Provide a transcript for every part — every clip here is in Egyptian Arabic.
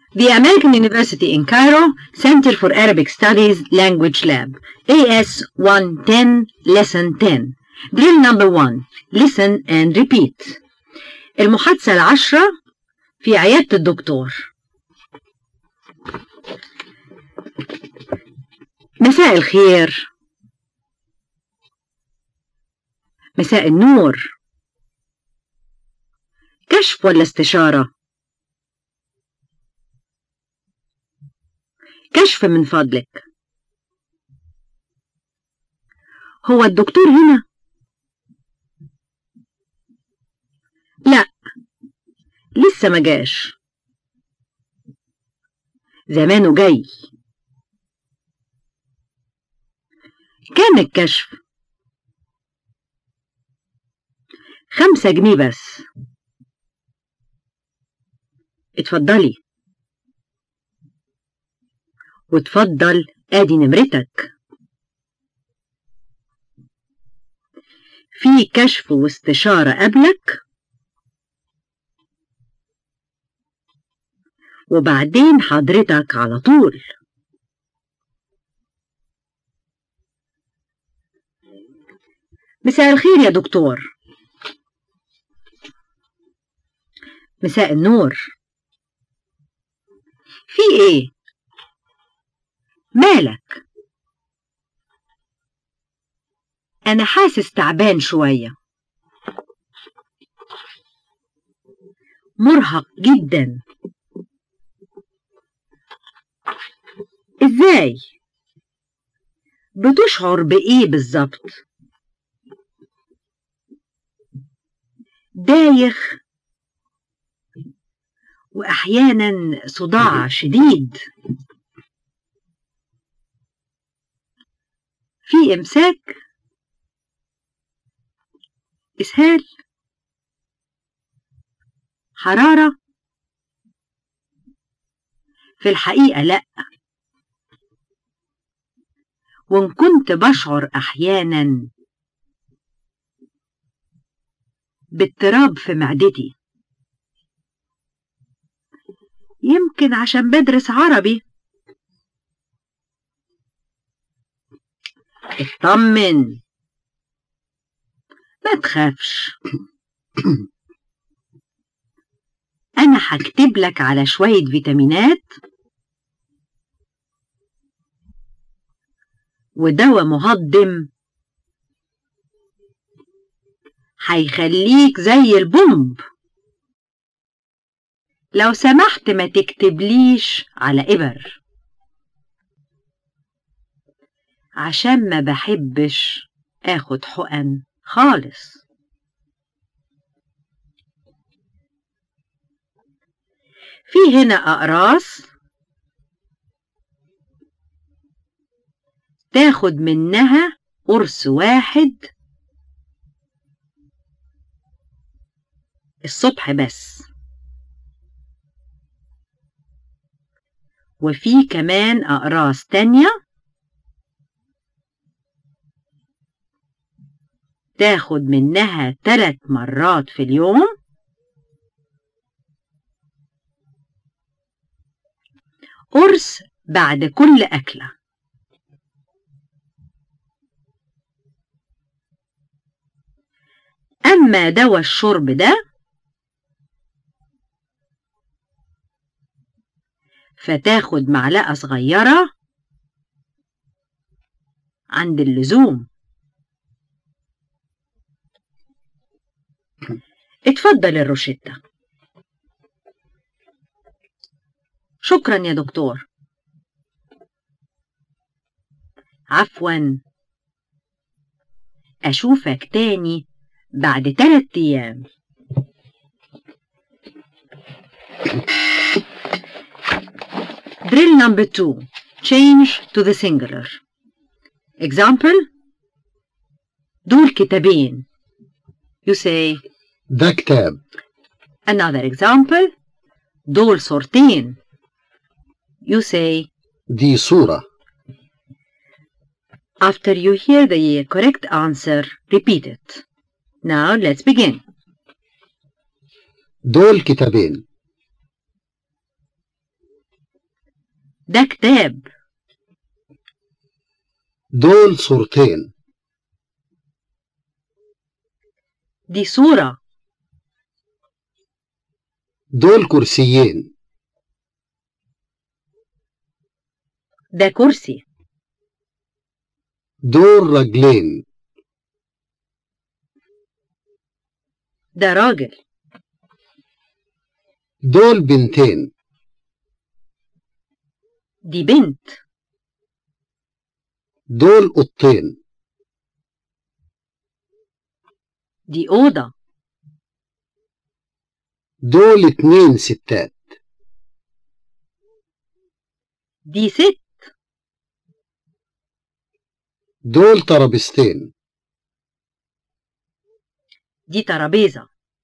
The American University in Cairo Center for Arabic Studies Language Lab AS 110 Lesson 10 Drill number 1 Listen and repeat المحادثة العشرة في عيادة الدكتور مساء الخير مساء النور كشف ولا استشارة كشف من فضلك هو الدكتور هنا لا لسه ما جاش زمانه جاي كام الكشف خمسة جنيه بس اتفضلي وتفضل ادي نمرتك في كشف واستشارة قبلك وبعدين حضرتك على طول مساء الخير يا دكتور مساء النور في ايه مالك انا حاسس تعبان شوية مرهق جدا ازاي بتشعر بايه بالظبط دايخ واحيانا صداع شديد في امساك اسهال حراره في الحقيقه لا وان كنت بشعر احيانا باضطراب في معدتي يمكن عشان بدرس عربي اطمن ما تخافش انا هكتب لك على شوية فيتامينات ودواء مهضم هيخليك زي البومب لو سمحت ما تكتبليش على إبر عشان ما بحبش اخد حقن خالص في هنا أقراص تاخد منها قرص واحد الصبح بس وفي كمان أقراص تانية تاخد منها تلات مرات في اليوم قرص بعد كل أكلة أما دواء الشرب ده فتاخد معلقة صغيرة عند اللزوم اتفضل الروشتة شكرا يا دكتور عفوا أشوفك تاني بعد تلات أيام Drill number two. Change to the singular. Example. دول كتابين. You say. ده كتاب Another example. دول صورتين. You say. دي صورة After you hear the correct answer, repeat it. Now let's begin. دول كتابين ده كتاب دول صورتين دي صورة دول كرسيين ده كرسي دول رجلين ده راجل دول بنتين دي بنت دول قطين دي أوضة دول اتنين ستات دي ست دول ترابيزتين دي ترابيزة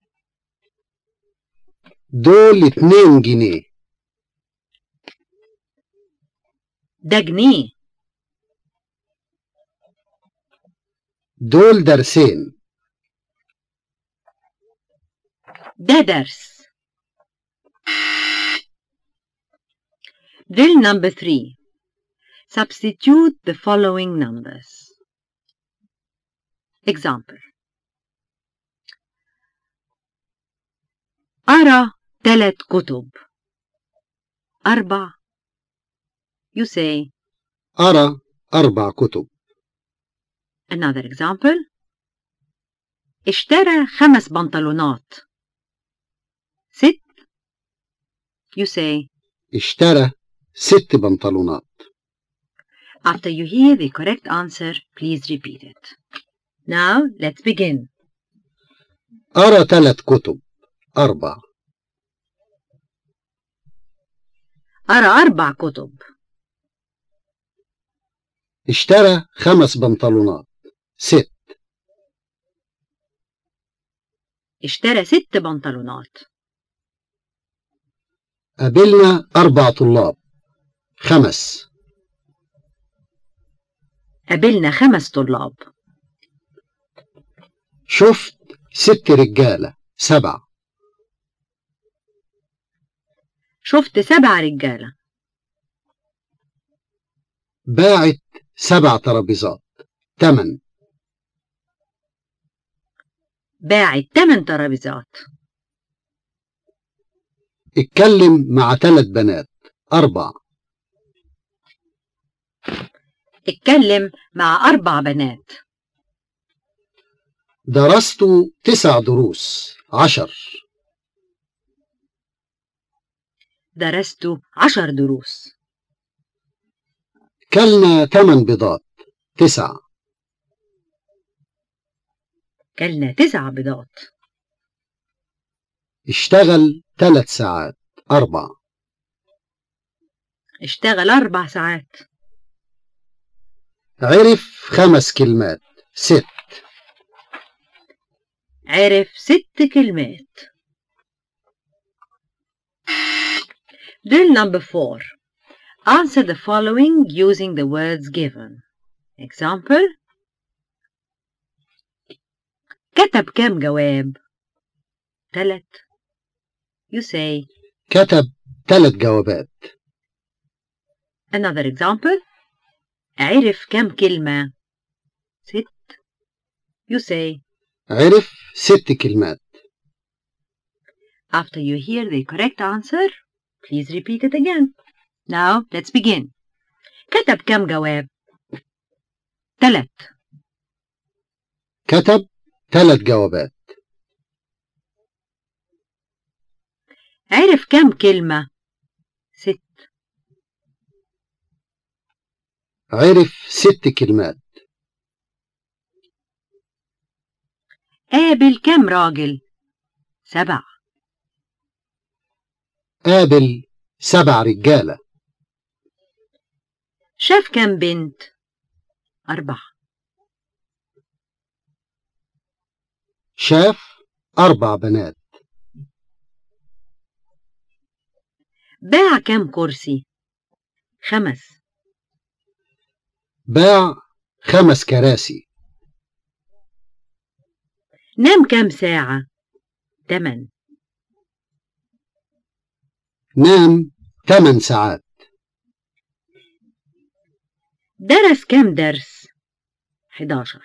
دول اتنين جنيه ده جنيه دول درسين ده درس Drill number three. Substitute the following numbers. Example. أرى ثلاث كتب. أربع. You say أرى أربع كتب another example. اشترى خمس بنطلونات. ست. You say اشترى ست بنطلونات After you hear the correct answer, please repeat it. Now, let's begin. أرى ثلاث كتب أربع أرى أربع كتب. اشترى خمس بنطلونات ست اشترى ست بنطلونات. قابلنا أربع طلاب خمس قابلنا خمس طلاب. شفت ست رجالة سبع شفت سبع رجالة. باعت سبع ترابيزات تمن باعت تمن ترابيزات. اتكلم مع ثلاث بنات أربع اتكلم مع أربع بنات. درست تسع دروس عشر درست عشر دروس. كلنا ثمان بيضات تسع كلنا تسع بيضات. اشتغل ثلاث ساعات أربع اشتغل أربع ساعات. عرف خمس كلمات ست عرف ست كلمات. Drill number four. Answer the following using the words given. Example. كتب كم جواب؟ تلت. You say كتب ثلاث جوابات another example. عرف كم كلمة؟ ست. You say عرف ست كلمات After you hear the correct answer, please repeat it again. Now, let's begin. كتب كم جواب؟ تلت. كتب ثلاث جوابات عرف كم كلمة؟ ست. عرف ست كلمات قابل كم راجل؟ سبع. قابل سبع رجالة شاف كم بنت؟ أربع. شاف أربع بنات باع كم كرسي؟ خمس. باع خمس كراسي نام كم ساعة؟ تمن. نام ثمان ساعات درس كم درس 11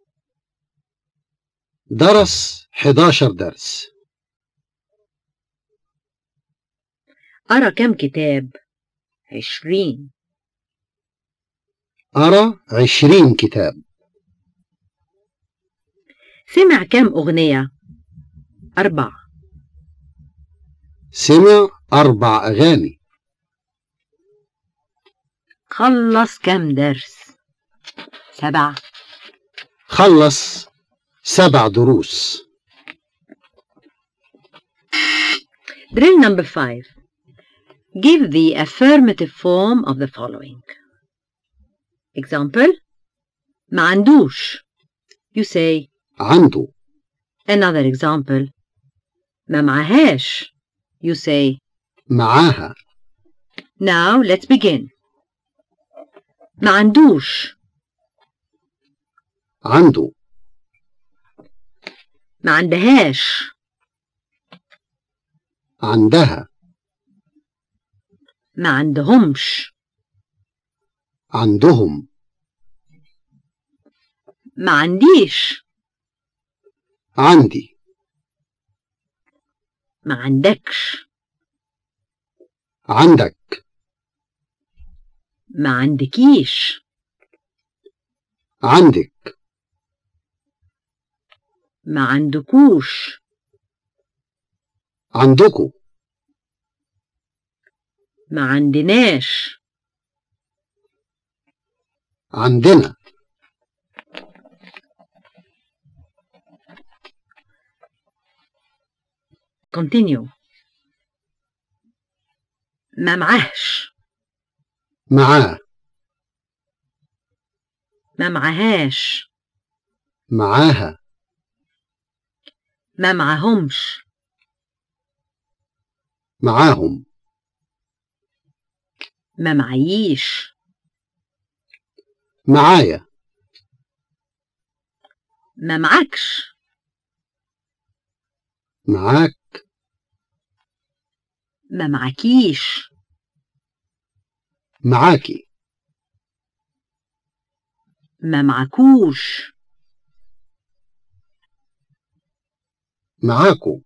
درس 11 درس قرا كم كتاب 20 أرى 20 كتاب سمع كم أغنية أربع سمع أربع أغاني خلص كم درس سبعة خلص سبع دروس Drill number five. Give the affirmative form of the following. Example. ما عندوش. You say عنده another example. ما معهاش. You say معاها now let's begin. ما عندوش. عنده ما عندهاش. عندها ما عندهمش. عندهم ما عنديش. عندي ما عندكش. عندك ما عندكيش. عندك ما عندكوش. عندكو ما عندناش. عندنا Continue. ما معهش. معاه ما معهاش. معاها ما معهمش. معاهم ما معيش. معايا ما معكش. معاك ما معكيش. معاكي ما معكوش. معاكو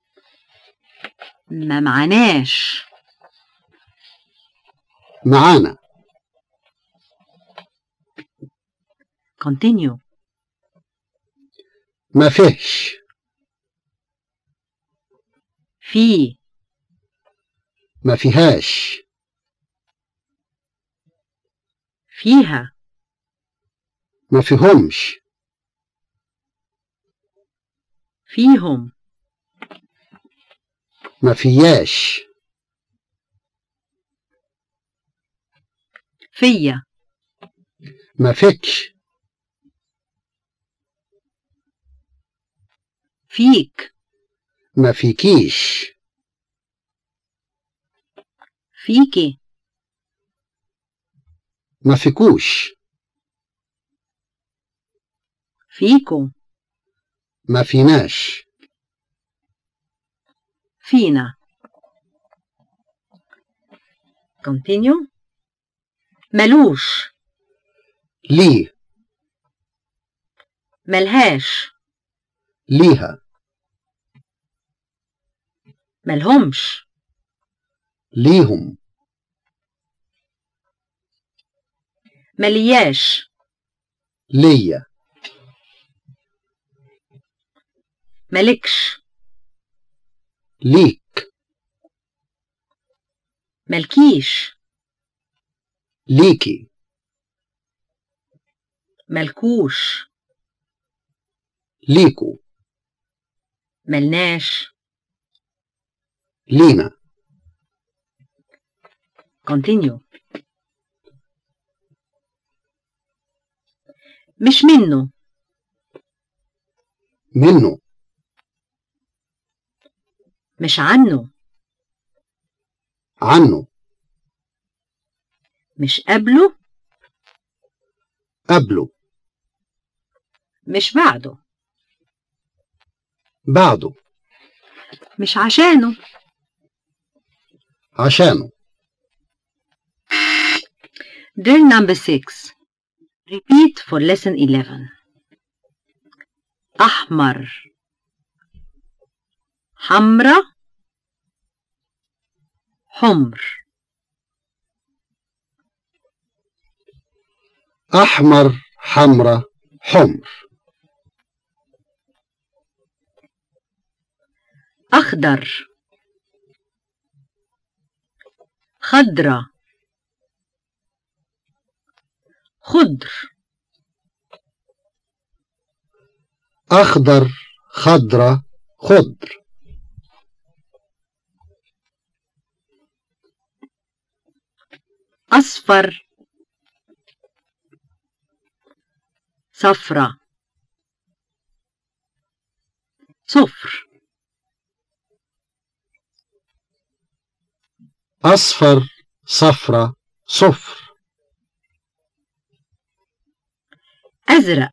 ما معناش. معانا Continue. ما فيهش في. ما فيهاش فيها. ما فيهمش فيهم. ما فياش فيا. ما فيكش فيك. ما فيكيش فيكي. ما فيكوش فيكو. ما فيناش فينا. Continue. ملوش. ليه ملهاش. ليها ملهمش. ليهم ملياش. ليا ملكش. ليك ملكيش. ليكي ملكوش. ليكو ملناش. لينا Continue. مش منه. منه مش عنه. عنه مش قبله. قبله مش بعده. بعده مش عشانه. Drill number 6. Repeat for lesson 11. أحمر حمرة حمر أحمر حمرة حمر أخضر خضرة خضر أخضر خضرة خضر أصفر صفرة صفر أصفر صفرة صفر أزرق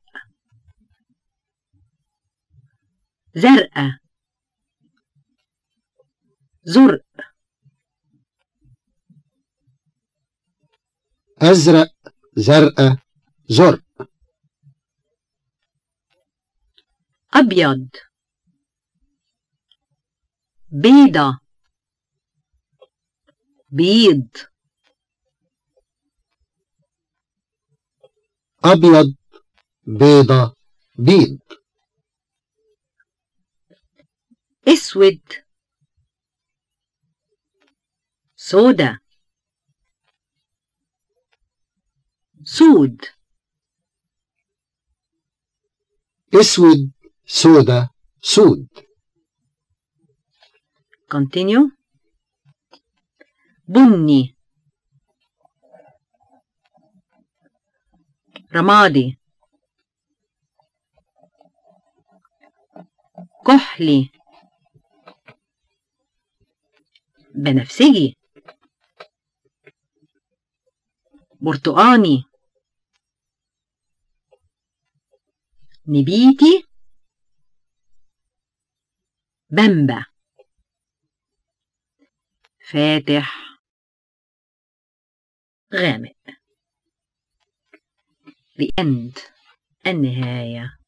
زرقاء زرق أزرق زرقاء زرق أبيض بيضة بيض أبيض بيضة بيض اسود سودا سود اسود سودا سود continue بني رمادي كحلي بنفسجي برتقاني نبيتي بمبة فاتح غامق The end النهاية